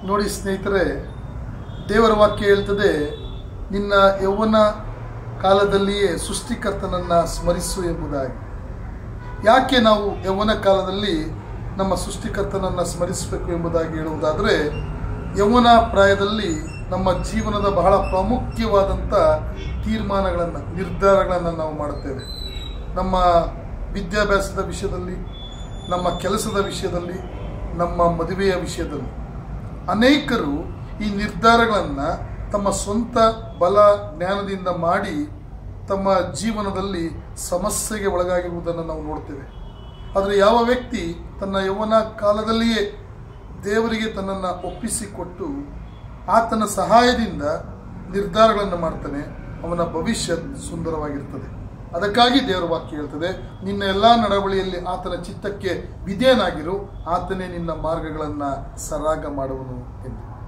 ನೋಡಿ ಸ್ನೇಹಿತರೆ ದೇವರ ವಾಕ್ಯ ಹೇಳ್ತದೆ ನಿನ್ನ ಯೌವನ ಕಾಲದಲ್ಲಿಯೇ ಸೃಷ್ಟಿಕರ್ತನನ್ನು ಸ್ಮರಿಸು ಎಂಬುದಾಗಿ ಯಾಕೆ ನಾವು ಯೌವನ ಕಾಲದಲ್ಲಿ ನಮ್ಮ ಸೃಷ್ಟಿಕರ್ತನನ್ನು ಸ್ಮರಿಸಬೇಕು ಎಂಬುದಾಗಿ ಹೇಳುವುದಾದರೆ ಯೌವನ ಪ್ರಾಯದಲ್ಲಿ ನಮ್ಮ ಜೀವನದ ಬಹಳ ಪ್ರಾಮುಖ್ಯವಾದಂಥ ತೀರ್ಮಾನಗಳನ್ನು ನಿರ್ಧಾರಗಳನ್ನು ನಾವು ಮಾಡುತ್ತೇವೆ ನಮ್ಮ ವಿದ್ಯಾಭ್ಯಾಸದ ವಿಷಯದಲ್ಲಿ ನಮ್ಮ ಕೆಲಸದ ವಿಷಯದಲ್ಲಿ ನಮ್ಮ ಮದುವೆಯ ವಿಷಯದಲ್ಲಿ ಅನೇಕರು ಈ ನಿರ್ಧಾರಗಳನ್ನು ತಮ್ಮ ಸ್ವಂತ ಬಲ ಜ್ಞಾನದಿಂದ ಮಾಡಿ ತಮ್ಮ ಜೀವನದಲ್ಲಿ ಸಮಸ್ಯೆಗೆ ಒಳಗಾಗಿರುವುದನ್ನು ನಾವು ನೋಡ್ತೇವೆ ಆದರೆ ಯಾವ ವ್ಯಕ್ತಿ ತನ್ನ ಯೌವನ ಕಾಲದಲ್ಲಿಯೇ ದೇವರಿಗೆ ತನ್ನನ್ನು ಒಪ್ಪಿಸಿಕೊಟ್ಟು ಆತನ ಸಹಾಯದಿಂದ ನಿರ್ಧಾರಗಳನ್ನು ಮಾಡ್ತಾನೆ ಅವನ ಭವಿಷ್ಯ ಸುಂದರವಾಗಿರ್ತದೆ ಅದಕ್ಕಾಗಿ ದೇವರ ವಾಕ್ಯ ಹೇಳ್ತದೆ ನಿನ್ನ ಎಲ್ಲ ನಡವಳಿಯಲ್ಲಿ ಆತನ ಚಿತ್ತಕ್ಕೆ ವಿಧೇಯನಾಗಿರು ಆತನೇ ನಿನ್ನ ಮಾರ್ಗಗಳನ್ನು ಸರಾಗ ಮಾಡುವನು ಎಂದು